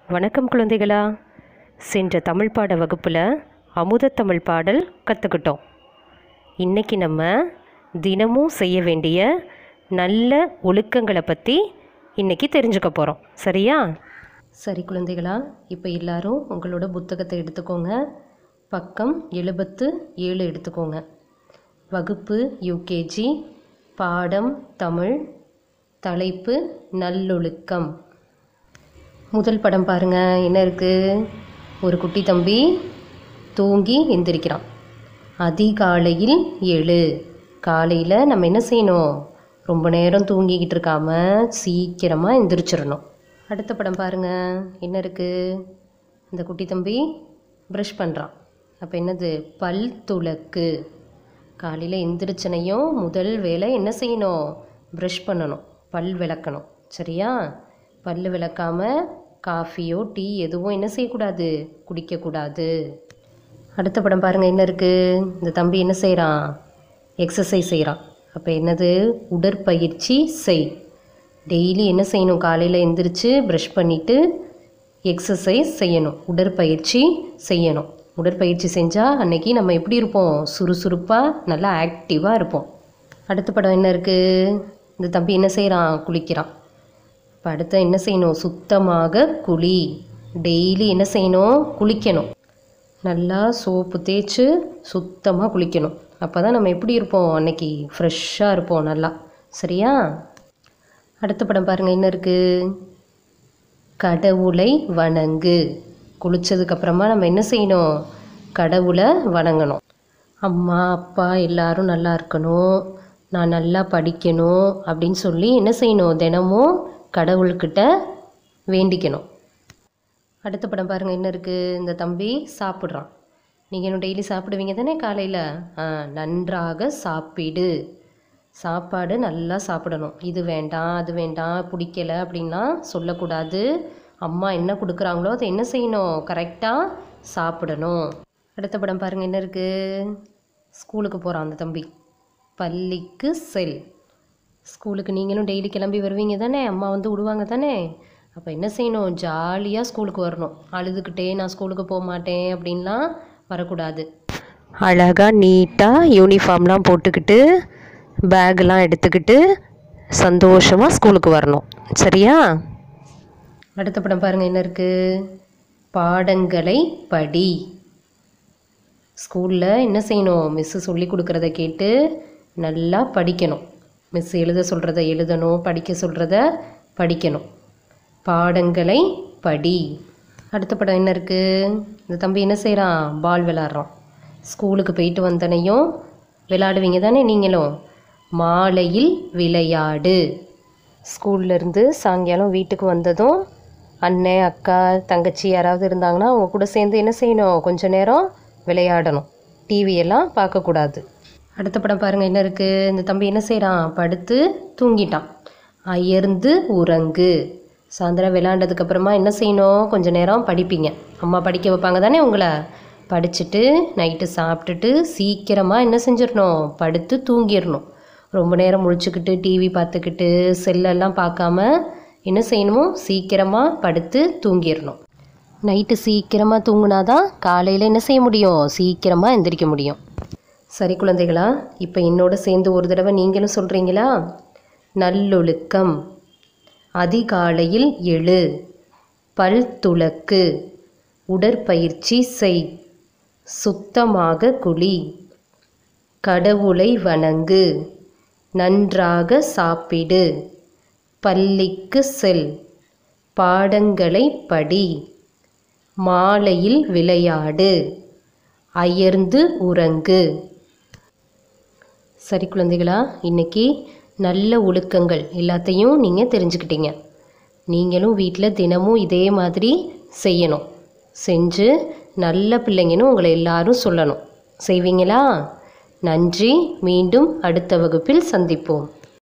வணக்கம் குழந்தைகளா சென்ற தமிழ் பாட வகுப்பில் அமுத தமிழ் பாடல் கற்றுக்கிட்டோம் இன்னைக்கு நம்ம தினமும் செய்ய வேண்டிய நல்ல ஒழுக்கங்களை பற்றி இன்னைக்கு தெரிஞ்சுக்க போகிறோம் சரியா சரி குழந்தைகளா இப்போ எல்லாரும் உங்களோட புத்தகத்தை எடுத்துக்கோங்க பக்கம் எழுபத்து ஏழு எடுத்துக்கோங்க வகுப்பு யூகேஜி பாடம் தமிழ் தலைப்பு நல்லொழுக்கம் முதல் படம் பாருங்க என்ன இருக்கு ஒரு குட்டி தம்பி தூங்கி எந்திரிக்கிறான் அதிகாலையில் எழு காலையில் நம்ம என்ன செய்யணும் ரொம்ப நேரம் தூங்கிக்கிட்டு இருக்காம சீக்கிரமாக எந்திரிச்சிடணும் அடுத்த படம் பாருங்க என்ன இருக்கு இந்த குட்டி தம்பி ப்ரஷ் பண்ணுறான் அப்போ என்னது பல் துலக்கு காலையில் எந்திரிச்சனையும் முதல் வேலை என்ன செய்யணும் ப்ரஷ் பண்ணணும் பல் விளக்கணும் சரியா பல் விளக்காம காஃபியோ டீ எதுவும் என்ன செய்யக்கூடாது குடிக்கக்கூடாது அடுத்த படம் பாருங்கள் என்ன இருக்குது இந்த தம்பி என்ன செய்கிறான் எக்ஸசைஸ் செய்கிறான் அப்போ என்னது உடற்பயிற்சி செய் டெய்லி என்ன செய்யணும் காலையில் எந்திரிச்சு ப்ரஷ் பண்ணிவிட்டு எக்ஸசைஸ் செய்யணும் உடற்பயிற்சி செய்யணும் உடற்பயிற்சி செஞ்சால் அன்னைக்கு நம்ம எப்படி இருப்போம் சுறுசுறுப்பாக நல்லா ஆக்டிவாக இருப்போம் அடுத்த படம் என்ன இருக்குது இந்த தம்பி என்ன செய்கிறான் குளிக்கிறான் இப்போ அடுத்து என்ன செய்யணும் சுத்தமாக குளி டெய்லி என்ன செய்யணும் குளிக்கணும் நல்லா சோப்பு தேய்ச்சி சுத்தமாக குளிக்கணும் அப்போ தான் நம்ம எப்படி இருப்போம் அன்னைக்கு ஃப்ரெஷ்ஷாக இருப்போம் நல்லா சரியா அடுத்த படம் பாருங்கள் என்ன இருக்குது கடவுளை வணங்கு குளிச்சதுக்கப்புறமா நம்ம என்ன செய்யணும் கடவுளை வணங்கணும் அம்மா அப்பா எல்லாரும் நல்லா இருக்கணும் நான் நல்லா படிக்கணும் அப்படின்னு சொல்லி என்ன செய்யணும் தினமும் கடவுள்கிட்ட வேண்டிக்கணும் அடுத்த படம் பாருங்கள் என்ன இருக்குது இந்த தம்பி சாப்பிட்றான் நீங்கள் இன்னும் டெய்லி சாப்பிடுவீங்க தானே காலையில் ஆ நன்றாக சாப்பிடு சாப்பாடு நல்லா சாப்பிடணும் இது வேண்டாம் அது வேண்டாம் பிடிக்கல அப்படின்லாம் சொல்லக்கூடாது அம்மா என்ன கொடுக்குறாங்களோ அதை என்ன செய்யணும் கரெக்டாக சாப்பிடணும் அடுத்த படம் பாருங்கள் என்ன இருக்குது ஸ்கூலுக்கு போகிறான் அந்த தம்பி பள்ளிக்கு செல் ஸ்கூலுக்கு நீங்களும் டெய்லி கிளம்பி வருவீங்க தானே அம்மா வந்து விடுவாங்க தானே அப்போ என்ன செய்யணும் ஜாலியாக ஸ்கூலுக்கு வரணும் அழுதுகிட்டே நான் ஸ்கூலுக்கு போக மாட்டேன் அப்படின்லாம் வரக்கூடாது அழகாக நீட்டாக யூனிஃபார்ம்லாம் போட்டுக்கிட்டு பேக்லாம் எடுத்துக்கிட்டு சந்தோஷமாக ஸ்கூலுக்கு வரணும் சரியா அடுத்த படம் பாருங்கள் என்ன இருக்குது பாடங்களை படி ஸ்கூலில் என்ன செய்யணும் மிஸ்ஸு சொல்லி கொடுக்குறத கேட்டு நல்லா படிக்கணும் மிஸ் எழுத சொல்கிறத எழுதணும் படிக்க சொல்கிறத படிக்கணும் பாடங்களை படி அடுத்த படம் என்ன இருக்குது இந்த தம்பி என்ன செய்கிறான் பால் விளாட்றான் ஸ்கூலுக்கு போயிட்டு வந்தனையும் விளையாடுவீங்க தானே நீங்களும் மாலையில் விளையாடு ஸ்கூல்லேருந்து சாயங்காலம் வீட்டுக்கு வந்ததும் அண்ணன் அக்கா தங்கச்சி யாராவது இருந்தாங்கன்னா அவங்க கூட சேர்ந்து என்ன செய்யணும் கொஞ்ச நேரம் விளையாடணும் டிவியெல்லாம் பார்க்கக்கூடாது அடுத்த படம் பாருங்கள் என்ன இருக்குது இந்த தம்பி என்ன செய்கிறான் படுத்து தூங்கிட்டான் அயர்ந்து உறங்கு சாயந்தரம் விளையாண்டதுக்கப்புறமா என்ன செய்யணும் கொஞ்ச நேரம் படிப்பீங்க அம்மா படிக்க வைப்பாங்க தானே உங்களை படிச்சுட்டு நைட்டு சாப்பிட்டுட்டு சீக்கிரமாக என்ன செஞ்சிடணும் படுத்து தூங்கிடணும் ரொம்ப நேரம் முழிச்சுக்கிட்டு டிவி பார்த்துக்கிட்டு செல்லெல்லாம் பார்க்காம என்ன செய்யணுமோ சீக்கிரமாக படுத்து தூங்கிடணும் நைட்டு சீக்கிரமாக தூங்குனாதான் காலையில் என்ன செய்ய முடியும் சீக்கிரமாக எந்திரிக்க முடியும் சரி குழந்தைகளா இப்போ என்னோட சேர்ந்து ஒரு தடவை நீங்களும் சொல்கிறீங்களா நல்லொழுக்கம் அதிகாலையில் எழு பல் துலக்கு உடற்பயிற்சி செய் சுத்தமாக குளி கடவுளை வணங்கு நன்றாக சாப்பிடு பள்ளிக்கு செல் பாடங்களை படி மாலையில் விளையாடு அயர்ந்து உறங்கு சரி குழந்தைகளா இன்னைக்கு நல்ல ஒழுக்கங்கள் எல்லாத்தையும் நீங்கள் தெரிஞ்சுக்கிட்டீங்க நீங்களும் வீட்டில் தினமும் இதே மாதிரி செய்யணும் செஞ்சு நல்ல பிள்ளைங்கன்னு உங்களை எல்லாரும் சொல்லணும் செய்வீங்களா நன்றி மீண்டும் அடுத்த வகுப்பில் சந்திப்போம்